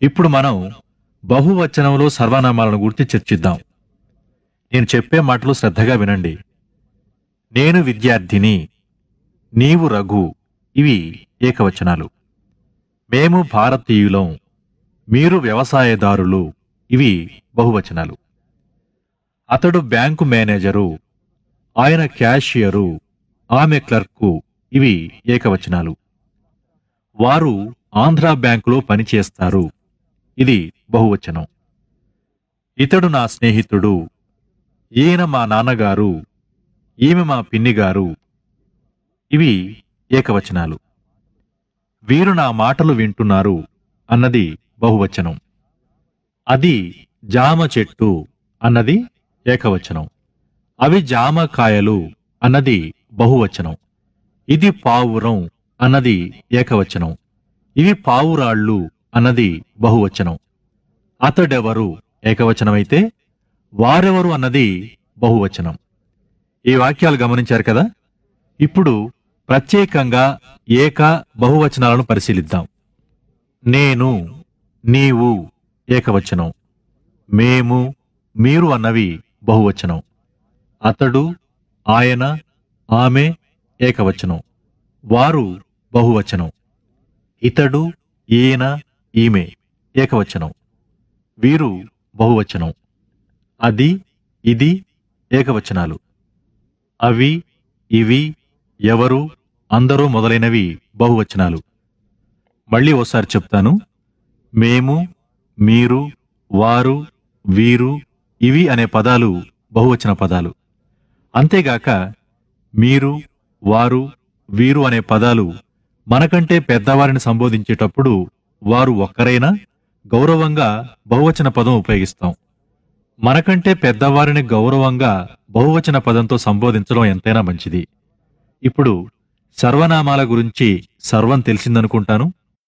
ఇప్పుడు మనం బహువచనంలో సర్వనామాలను గురించి చర్చిద్దాం నేను చెప్పే మాటలు శ్రద్ధగా వినండి నేను విద్యార్థిని నీవు రఘు ఇవి ఏకవచనాలు మేము భారతీయులం మీరు వ్యవసాయదారులు ఇవి బహువచనాలు అతడు బ్యాంకు మేనేజరు ఆయన క్యాషియరు ఆమె క్లర్కు ఇవి ఏకవచనాలు వారు ఆంధ్రా బ్యాంకులో పనిచేస్తారు ఇది బహువచనం ఇతడు నా స్నేహితుడు ఈయన మా నాన్నగారు ఈమె మా పిన్నిగారు ఇవి ఏకవచనాలు వీరు నా మాటలు వింటున్నారు అన్నది బహువచనం అది జామ చెట్టు అన్నది ఏకవచనం అవి జామకాయలు అన్నది బహువచనం ఇది పావురం అన్నది ఏకవచనం ఇవి పావురాళ్ళు అన్నది బహువచనం అతడెవరు ఏకవచనమైతే వారెవరు అన్నది బహువచనం ఈ వాక్యాలు గమనించారు కదా ఇప్పుడు ప్రత్యేకంగా ఏక బహువచనాలను పరిశీలిద్దాం నేను నీవు ఏకవచనం మేము మీరు అన్నవి బహువచనం అతడు ఆయన ఆమె ఏకవచనం వారు బహువచనం ఇతడు ఈయన ఈమె ఏకవచనం వీరు బహువచనం అది ఇది ఏకవచనాలు అవి ఇవి ఎవరు అందరూ మొదలైనవి బహువచనాలు మళ్ళీ ఓసారి చెప్తాను మేము మీరు వారు వీరు ఇవి అనే పదాలు బహువచన పదాలు అంతేగాక మీరు వారు వీరు అనే పదాలు మనకంటే పెద్దవారిని సంబోధించేటప్పుడు వారు ఒక్కరైనా గౌరవంగా బహువచన పదం ఉపయోగిస్తాం మనకంటే పెద్దవారిని గౌరవంగా బహువచన పదంతో సంబోధించడం ఎంతైనా మంచిది ఇప్పుడు సర్వనామాల గురించి సర్వం తెలిసిందనుకుంటాను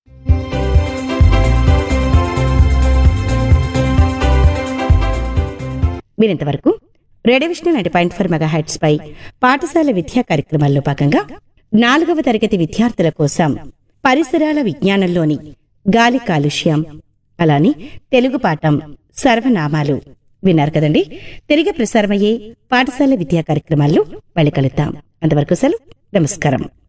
మీరింతవరకు radio vision ninety point four mega heights పై పాఠశాల విద్యా కార్యక్రమాల్లో భాగంగా నాలుగవ తరగతి విద్యార్థుల కోసం పరిసరాల విజ్ఞానంలోని గాలి కాలుష్యం అలానే తెలుగు పాఠం సర్వనామాలు విన్నారు కదండి తిరిగి ప్రసారమయ్యే పాఠశాల విద్యా కార్యక్రమాల్లో మళ్ళీ కలుద్దాం అంతవరకు సెలవు నమస్కారం